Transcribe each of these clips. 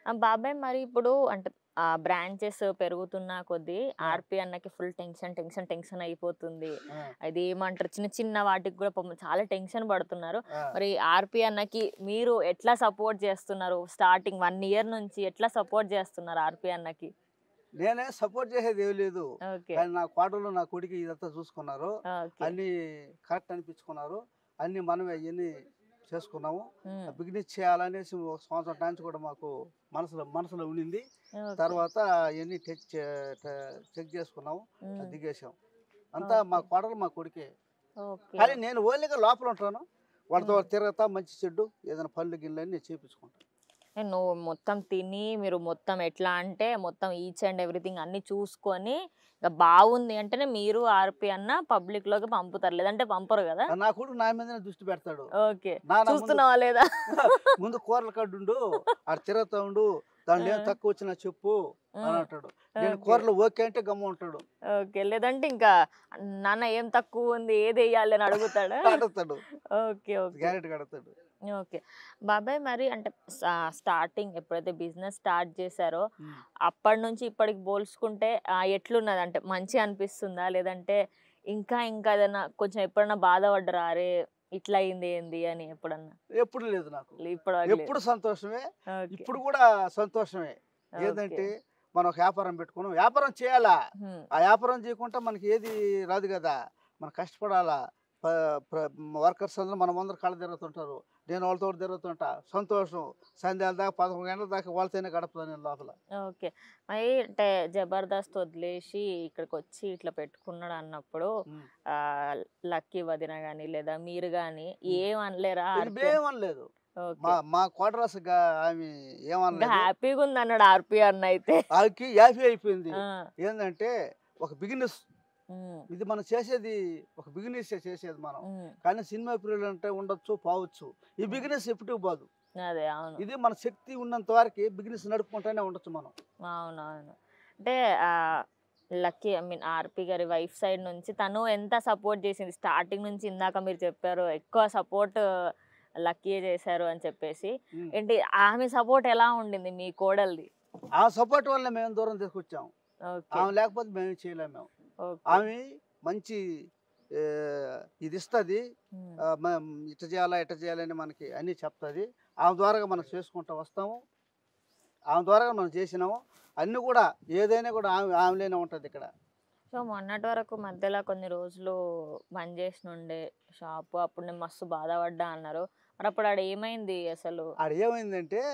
ఆ బాబాయ్ మరి ఇప్పుడు అంటే ఆ బ్రాంచెస్ పెరుగుతున్న కొద్దీ ఆ. ఆర్పి అన్నకి ఫుల్ టెన్షన్ టెన్షన్ టెన్షన్ అయిపోతుంది ఆ, అది ఏమంటారు చిన్న చిన్న వాటికి కూడా పాపం చాలా టెన్షన్ పడుతున్నారు ఆ. మరి ఆర్పి అన్నకి మీరు ఎట్లా సపోర్ట్ చేస్తున్నారు స్టార్టింగ్ వన్ ఇయర్ నుంచి ఎట్లా సపోర్ట్ చేస్తున్నారు ఆర్పి అన్నకి నేనే సపోర్ట్ చేసేది ఏం లేదు ఓకే కానీ నా కోటలో నా కొడుకు ఇదంతా చూసుకున్నారు ఓకే అన్ని కరెక్ట్ అనిపించుకున్నారు అన్ని మనమే అవన్నీ చేసుకున్నాము ఉమ్, బిగినెస్ చేయాలనేసి ఒక సంవత్సరం నుంచి కూడా మాకు మనసులో మనసులో ఉండింది ఓకే. తర్వాత అవన్నీ టెక్ చెక్ చేసుకున్నాము ఉమ్, దిగేసాం అంతా మా ఓకే. కోడలు మా కొడుకే ఓకే కానీ నేను ఓన్లీగా లోపల ఉంటాను వాళ్ళతో తిరగతా మంచి చెడ్డు ఏదైనా పళ్ళు గిళ్ళు అని నేను చేపించుకుంటాను ఏ నువ్వు మొత్తం తిని మీరు మొత్తం ఎట్లా అంటే మొత్తం ఈచ్ అండ్ ఎవ్రీథింగ్ అన్ని చూసుకొని ఇక బాగుంది అంటేనే మీరు ఆర్పి అన్న పబ్లిక్ లోకి పంపుతారు లేదంటే పంపరు కదా నా కొడుకు నా మీదనే దృష్టి పెడతాడు ఓకే నాన్న ముందు- చూస్తున్నావా లేదా ముందు కూరల కడ్డుండు ఆడ తిరుగుతా ఉండు దాంట్లో ఏం ఆ. తక్కువ వచ్చినా చెప్పు అని అంటాడు నేను ఓకే. కూరలు ఓకే అంటే గమ్మ ఉంటాడు ఓకే లేదంటే ఇంకా నాన్న ఏం తక్కువ ఉంది ఏది వేయాలి అని అడుగుతాడా అడుగుతాడు ఓకే ఓకే గ్యారెంటీ కడతాడు ఓకే బాబాయ్ మరి అంటే స్టార్టింగ్ ఎప్పుడైతే బిజినెస్ స్టార్ట్ చేశారో అప్పటి నుంచి ఇప్పటికి పోల్చుకుంటే ఆ, ఎట్లున్నది అంటే మంచి అనిపిస్తుందా లేదంటే ఇంకా ఇంకా ఏదైనా కొంచెం ఎప్పుడన్నా బాధపడ్డరా అరే ఇట్లా అయింది ఏంది అని ఎప్పుడన్నా ఎప్పుడు లేదు నాకు ఇప్పుడు ఎప్పుడు సంతోషమే ఇప్పుడు కూడా సంతోషమే ఏంటంటే మనం ఒక వ్యాపారం పెట్టుకున్నాం వ్యాపారం చేయాలా ఆ వ్యాపారం చేయకుండా మనకి ఏది రాదు కదా మనం కష్టపడాలా వర్కర్స్ అందరూ మనం అందరూ కళ్ళ తిరుగుతుంటారు నేను వాళ్ళతో తిరుగుతుంటా సంతోషం సంధ్యాల దాకా పదకొండు గంటల దాకా వాళ్ళతోనే గడుపుతాను నేను లోపల ఓకే మరి అంటే జబర్దస్త్ వదిలేసి ఇక్కడికి వచ్చి ఇట్లా పెట్టుకున్నాడు అన్నప్పుడు ఉమ్. ఆ లక్కీ వదిన గాని లేదా మీరు గాని ఏం అనలేరా ఇది ఏమనలేదు మా మా క్వార్టర్స్ ఆమె ఏమనలేదు హ్యాపీగా ఉంది అన్నాడు ఆర్పి అన్న అయితే ఆమెకి యాభై అయిపోయింది ఆ, ఏంటంటే ఒక బిగినెస్ ఉమ్, ఇది మనం చేసేది ఒక బిగినెస్ చేసేది మనం ఉమ్, కానీ సినిమా పీరియడ్ అంటే ఉండొచ్చు పోవచ్చు ఈ బిగినెస్ ఎప్పుడు పోదు అదే అవును ఇది మన శక్తి ఉన్నంత వరకు బిగినెస్ నడుపుకుంటూనే ఉండొచ్చు మనం అవునవును అంటే లక్కీ ఐ మీన్ ఆర్పి గారి వైఫ్ సైడ్ నుంచి తను ఎంత సపోర్ట్ చేసింది స్టార్టింగ్ నుంచి ఇందాక మీరు చెప్పారు ఎక్కువ సపోర్ట్ లక్కీ చేశారు అని చెప్పేసి ఉమ్. ఏంటి ఆమె సపోర్ట్ ఎలా ఉండింది మీ కోడల్ది ఆ సపోర్ట్ వల్ల మేము దూరం తీసుకొచ్చాం ఓకే ఆమె లేకపోతే మేము చేయలేము మేము ఓకే ఆమె మంచి ఏ, ఇది ఇస్తుంది ఉమ్, ఇట్ట చేయాలా ఇట్ట చేయాలని మనకి అన్నీ చెప్తుంది ఆమె ద్వారా మనం చేసుకుంటూ వస్తాము ఆమె ద్వారా మనం చేసినాము అన్నీ కూడా ఏదైనా కూడా ఆమె ఆమెలోనే ఉంటుంది ఇక్కడ సో మొన్నటి వరకు మధ్యలో కొన్ని రోజులు బంద్ చేసిన ఉండే షాపు అప్పుడు నేను మస్తు బాధపడ్డా అన్నారు మరి అప్పుడు ఆడ ఏమైంది అసలు ఆడ ఏమైందంటే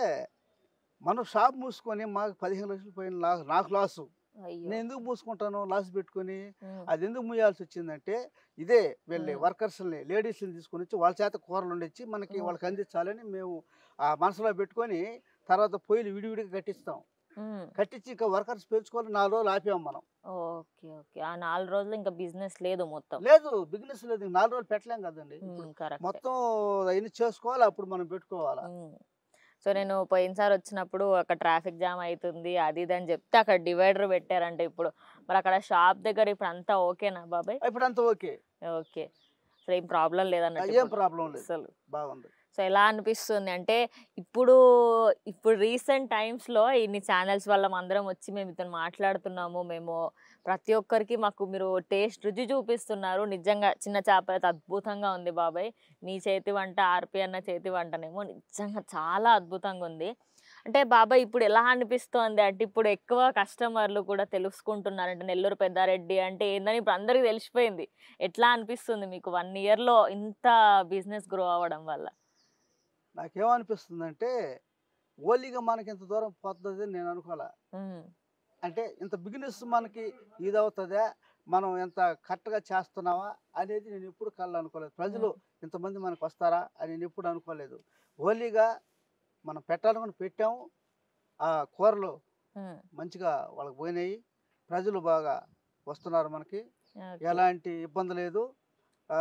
మనం షాప్ మూసుకొని మాకు పదిహేను లక్షలు పోయిన లా- నాకు లాసు అయ్యో నేను ఎందుకు మూసుకుంటాను లాస్ పెట్టుకొని ఉమ్, అది ఎందుకు మూయాల్సి వచ్చిందంటే ఇదే వెళ్ళి మ్మ్. వర్కర్స్ని లేడీస్ని తీసుకొని వచ్చి వాళ్ళ చేత కూరలు వండించి మనకి మ్మ్. వాళ్ళకి అందించాలని మేము ఆ మనసులో పెట్టుకొని తర్వాత పొయ్యిలు విడివిడిగా కట్టిస్తాం ఉమ్, కట్టించి ఇంకా వర్కర్స్ పెంచుకొని నాలుగు రోజులు ఆపాం మనం ఓకే ఓకే ఆ నాలుగు రోజులు ఇంకా బిజినెస్ లేదు మొత్తం లేదు బిజినెస్ లేదు ఇంక నాలుగు రోజులు పెట్టలేం కదండి ఇప్పుడు కరెక్ట్ మొత్తం అవన్నీ చేసుకోవాలి అప్పుడు మనం పెట్టుకోవాలా సో నేను పోయినసారి వచ్చినప్పుడు అక్కడ ట్రాఫిక్ జామ్ అవుతుంది అది ఇది అని చెప్తే అక్కడ డివైడర్ పెట్టారంటే ఇప్పుడు మరి అక్కడ షాప్ దగ్గర ఇప్పుడు అంతా ఓకేనా బాబాయ్ ఇప్పుడు అంతా ఓకే ఓకే అసలు ఏం ప్రాబ్లం లేదన్నట్టు ఏం ఇప్పుడు. ప్రాబ్లం లేదు అసలు బాగుంది సో ఎలా అనిపిస్తుంది అంటే ఇప్పుడు ఇప్పుడు రీసెంట్ టైమ్స్లో ఇన్ని ఛానల్స్ వల్ల అందరం వచ్చి మేము ఇతను మాట్లాడుతున్నాము మేము ప్రతి ఒక్కరికి మాకు మీరు టేస్ట్ రుచి చూపిస్తున్నారు నిజంగా చిన్న చేప అయితే అద్భుతంగా ఉంది బాబాయ్ నీ చేతి వంట ఆర్పి అన్న చేతి వంటనేమో నిజంగా చాలా అద్భుతంగా ఉంది అంటే బాబాయ్ ఇప్పుడు ఎలా అనిపిస్తోంది అంటే ఇప్పుడు ఎక్కువ కస్టమర్లు కూడా తెలుసుకుంటున్నారు అంటే నెల్లూరు పెద్దారెడ్డి అంటే ఏందని ఇప్పుడు అందరికీ తెలిసిపోయింది ఎట్లా అనిపిస్తుంది మీకు వన్ ఇయర్లో ఇంత బిజినెస్ గ్రో అవ్వడం వల్ల నాకేమనిపిస్తుందంటే ఓలీగా మనకి ఇంత దూరం పోతుంది అని నేను అనుకోలే ఉమ్, అంటే ఇంత బిగినెస్ మనకి ఇది అవుతుందా మనం ఎంత కరెక్ట్గా చేస్తున్నావా అనేది నేను ఎప్పుడు కళ్ళు అనుకోలేదు ప్రజలు ఇంతమంది మనకు వస్తారా అని నేను ఎప్పుడు అనుకోలేదు ఓలీగా మనం పెట్టాలనుకుని పెట్టాము ఆ కూరలు ఉమ్, మంచిగా వాళ్ళకి పోయినాయి ప్రజలు బాగా వస్తున్నారు మనకి ఓకే. ఎలాంటి ఇబ్బంది లేదు ఆ,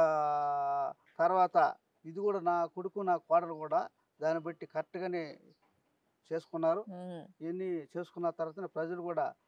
తర్వాత ఇది కూడా నా కొడుకు నా కోడలు కూడా దాన్ని బట్టి కరెక్ట్గానే చేసుకున్నారు ఉమ్, ఇవన్నీ చేసుకున్న తర్వాత ప్రజలు కూడా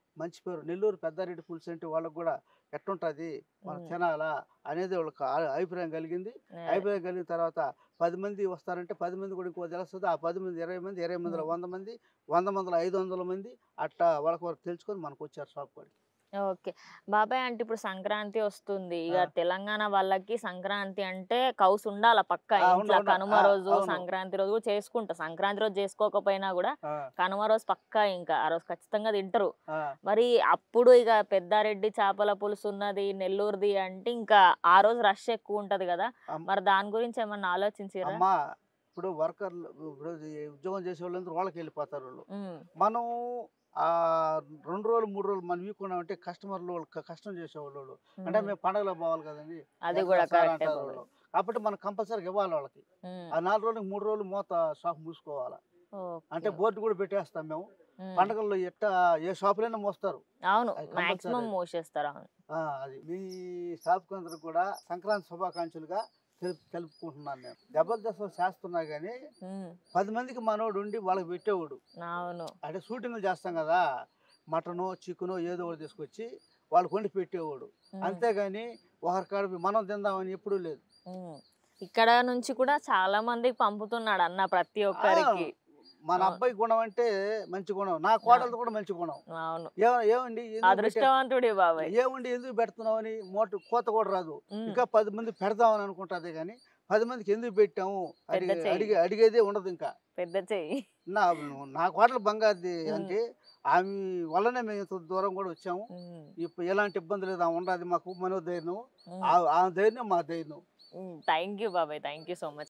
మంచి పేరు నెల్లూరు పెద్దారెడ్డి పులుసు అంటే వాళ్ళకి కూడా ఎట్టుంటది మనం ఉమ్. తినాలా అనేది వాళ్ళకి ఆ- అభిప్రాయం కలిగింది ఆ, అభిప్రాయం కలిగిన తర్వాత పది మంది వస్తారంటే పది మంది కూడా ఇంకో తెలుస్తుంది ఆ పది మంది ఇరవై మంది ఇరవై మందిలో ఉమ్. వంద మంది వంద మందిలో ఐదు వందల మంది అట్లా వాళ్ళకి వరకు తెలుసుకొని మనకు వచ్చారు షాప్ కాడికి ఓకే బాబాయ్ అంటే ఇప్పుడు సంక్రాంతి వస్తుంది ఇక ఆ. తెలంగాణ వాళ్ళకి సంక్రాంతి అంటే కౌసు ఉండాల పక్క ఆ, ఇంట్లో ఉండాలి, కనుమ ఆ, రోజు అవును. సంక్రాంతి రోజు కూడా చేసుకుంటా సంక్రాంతి రోజు చేసుకోకపోయినా కూడా ఆ, కనుమ రోజు పక్కా ఇంకా ఆ రోజు ఖచ్చితంగా తింటారు ఆ, మరి అప్పుడు ఇక పెద్దారెడ్డి చేపల పులుసు ఉన్నది నెల్లూరుది అంటే ఇంకా ఆ రోజు రష్ ఎక్కువ ఉంటది కదా అమ్- మరి దాని గురించి ఏమన్నా ఆలోచించారా అమ్మా ఇప్పుడు వర్కర్లు ఇప్పుడు ఈ ఉద్యోగం చేసే వాళ్ళందరూ వాళ్ళకి వెళ్ళిపోతారు వాళ్ళు ఉమ్, మనం ఆ రెండు రోజులు మూడు రోజులు మనం వీకున్నామంటే కస్టమర్లు వాళ్ళు క- కష్టం చేసేవాళ్ళు వాళ్ళు. అంటే ఉమ్. మేము పండగలో పోవాలి కదండి అది ఎంత కూడా సార్ కరెక్టే అంటారు బాబాయ్ వాళ్ళు. కాబట్టి మనం కంపల్సరీగా ఇవ్వాలి వాళ్ళకి ఉమ్, ఆ నాలుగు రోజులకు మూడు రోజులు మూత షాప్ మూసుకోవాలి ఓకే. అంటే బోర్డు కూడా పెట్టేస్తాం మేము ఉమ్, పండగల్లో ఎట్ట ఏ షాపులైనా మోస్తారు అవును అది మాక్సిమం compulsory. మోసేస్తారు అవును ఆ, అది మీ షాప్ అందరూ కూడా సంక్రాంతి శుభాకాంక్షలుగా తెలుపు తెలుపుకుంటున్నాను నేను దెబ్బలు దశలు చేస్తున్నా కానీ ఉమ్, పది మందికి మనోడు ఉండి వాళ్ళకి పెట్టేవాడు అవును అంటే షూటింగ్లు చేస్తాం కదా మటను చికెను ఏదో ఒకటి తీసుకొచ్చి వాళ్ళకి వండి పెట్టేవాడు ఉమ్. అంతేగాని ఒకరి కాడ మనం తిందామని ఎప్పుడూ లేదు ఉమ్. ఇక్కడ నుంచి కూడా చాలా మందికి పంపుతున్నాడు అన్న ప్రతి ఒక్కరికి మన అవును. అబ్బాయి గుణం అంటే మంచి గుణం నా కోడలది కూడా మంచి గుణం అవును ఏ- ఏమండి ఎందుకు పెట్టా- అదృష్టవంతుడి బాబాయ్ ఏమండి ఎందుకు పెడుతున్నావు అని మోట కోత కూడా రాదు ఉమ్, ఇంకా పది మంది పెడదామని అనుకుంటుంది కానీ పది మందికి ఎందుకు పెట్టాము అడిగే పెద్ద చెయ్యి. అడిగే అడిగేదే ఉండదు ఇంకా పెద్ద చెయ్యి నా నా కోటలు బంగారుది ఉమ్. అంటే ఆమె వల్లనే మేము ఇంత దూరం కూడా వచ్చాము ఉమ్, ఇప్పుడు ఎలాంటి ఇబ్బంది లేదు ఆమె ఉండదు మాకు మనోధైర్యం ఉమ్. ఆ- ఆ ధైర్యం మా ధైర్యం థ్యాంక్ యూ బాబాయ్ థ్యాంక్ యూ సో మచ్